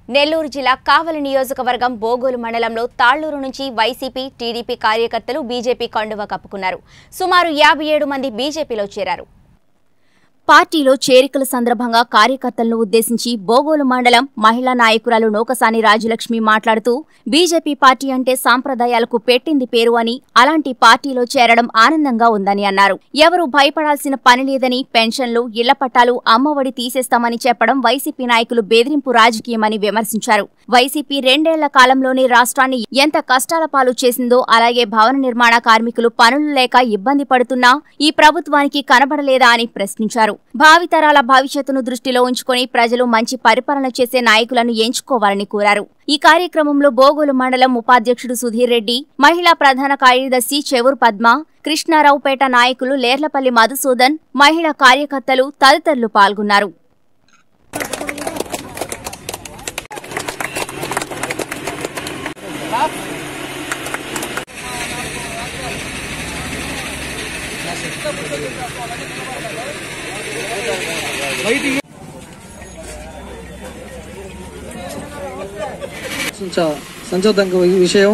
నెల్లూరు జిల్లా కావలి నియోజకవర్గం బోగోలు మండలంలో తాళ్లూరు నుంచి వైసీపీ టీడీపీ కార్యకర్తలు బీజేపీ కండువా కప్పుకున్నారు సుమారు యాభై ఏడు మంది బీజేపీలో చేరారు పార్టీలో చేరికల సందర్భంగా కార్యకర్తలను ఉద్దేశించి బోగోలు మండలం మహిళా నాయకురాలు నూకసాని రాజలక్ష్మి మాట్లాడుతూ బీజేపీ పార్టీ అంటే సాంప్రదాయాలకు పెట్టింది పేరు అని అలాంటి పార్టీలో చేరడం ఆనందంగా ఉందని అన్నారు ఎవరు భయపడాల్సిన పని లేదని పెన్షన్లు ఇళ్ల పట్టాలు అమ్మఒడి తీసేస్తామని చెప్పడం వైసీపీ నాయకులు బెదిరింపు రాజకీయమని విమర్శించారు వైసీపీ రెండేళ్ల కాలంలోనే రాష్ట్రాన్ని ఎంత కష్టాల పాలు చేసిందో అలాగే భవన నిర్మాణ కార్మికులు పనులు లేక ఇబ్బంది పడుతున్నా ఈ ప్రభుత్వానికి కనబడలేదా అని ప్రశ్నించారు భావితరాల భవిష్యత్తును దృష్టిలో ఉంచుకొని ప్రజలు మంచి పరిపాలన చేసే నాయకులను ఎంచుకోవాలని కోరారు ఈ కార్యక్రమంలో బోగోలు మండలం ఉపాధ్యక్షుడు సుధీర్ రెడ్డి మహిళా ప్రధాన కార్యదర్శి చెవురు పద్మ కృష్ణారావుపేట నాయకులు లేర్లపల్లి మధుసూదన్ మహిళా కార్యకర్తలు తదితరులు పాల్గొన్నారు సంచ- సంచోదంక విషయం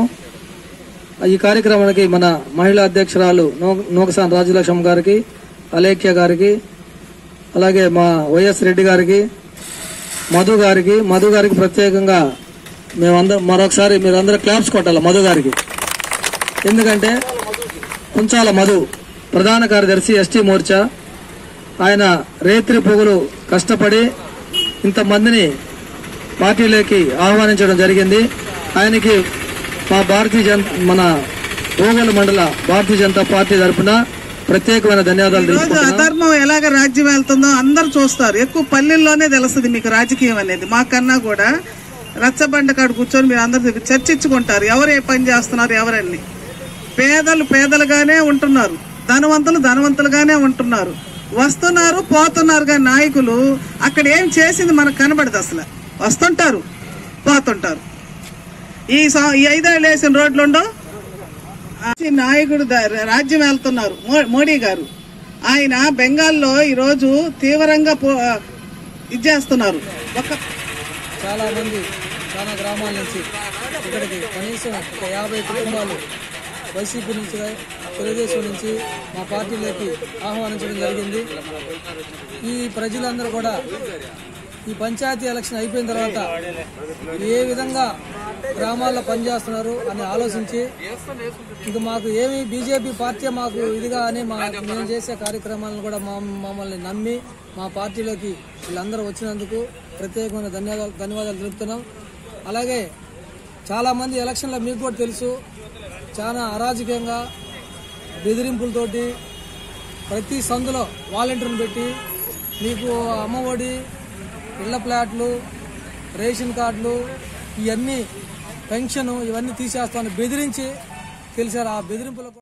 ఈ కార్యక్రమానికి మన మహిళా అధ్యక్షురాలు నూ- నూకసాని రాజలక్ష్మి గారికి అలేఖ్య గారికి అలాగే మా వైఎస్ రెడ్డి గారికి మధు గారికి మధు గారికి ప్రత్యేకంగా మేమందరం మరొకసారి మీరందరూ క్లాప్స్ కొట్టాలి మధు గారికి ఎందుకంటే కుంచాల మధు ప్రధాన కార్యదర్శి ఎస్టీ మోర్చా ఆయన రేత్రి పొగులు కష్టపడి ఇంతమందిని పార్టీలోకి ఆహ్వానించడం జరిగింది ఆయనకి మా భారతీయ జన మన ఓగల్ మండల భారతీయ జనతా పార్టీ తరఫున ప్రత్యేకమైన ధన్యవాదాలు రోజు తెలుపుకుంటున్నాం అధర్మం ఎలాగ రాజ్యం వెళ్తుందో అందరు చూస్తారు ఎక్కువ పల్లెల్లోనే తెలుస్తుంది మీకు రాజకీయం అనేది మాకన్నా కూడా రచ్చబండ కాడ కూర్చొని మీరు అందరు చర్చించుకుంటారు ఎవరు ఏ పని చేస్తున్నారు ఎవరని పేదలు పేదలుగానే ఉంటున్నారు ధనవంతులు ధనవంతులుగానే ఉంటున్నారు వస్తున్నారు పోతున్నారు కానీ నాయకులు అక్కడ ఏం చేసింది మనకు కనబడదు అసలు వస్తుంటారు పోతుంటారు ఈ సం- ఈ ఐదేళ్ళు వేసిన రోడ్లు ఉండవు ఈ నాయకుడు ద- రాజ్యం వెళ్తున్నారు మో- మోడీ గారు ఆయన బెంగాల్లో ఈరోజు తీవ్రంగా పో- ఇది చేస్తున్నారు ఒక చాలా మంది చాలా గ్రామాల నుంచి ఇక్కడికి కనీసం ఒక యాభై కుటుంబాలు వైసీపీ నుంచి తెలుగుదేశం నుంచి మా పార్టీలోకి ఆహ్వానించడం జరిగింది ఈ ప్రజలందరూ కూడా ఈ పంచాయతీ ఎలక్షన్ అయిపోయిన తర్వాత ఏ విధంగా గ్రామాల్లో పనిచేస్తున్నారు అని ఆలోచించి ఇక మాకు ఏమి బీజేపీ పార్టీ మాకు ఇదిగా అని మా మేము చేసే కార్యక్రమాలను కూడా మా మమ్మల్ని నమ్మి మా పార్టీలోకి వీళ్ళందరూ వచ్చినందుకు ప్రత్యేకమైన ధన్యవాదాలు ధన్యవాదాలు తెలుపుతున్నాం అలాగే చాలామంది ఎలక్షన్లో మీకు కూడా తెలుసు చాలా అరాజకీయంగా బెదిరింపులతోటి ప్రతి సందులో వాలంటీర్ని పెట్టి మీకు అమ్మఒడి ఇళ్ల ప్లాట్లు రేషన్ కార్డులు ఇవన్నీ పెన్షన్ ఇవన్నీ తీసేస్తామని బెదిరించి తెలిసారు ఆ బెదిరింపులకు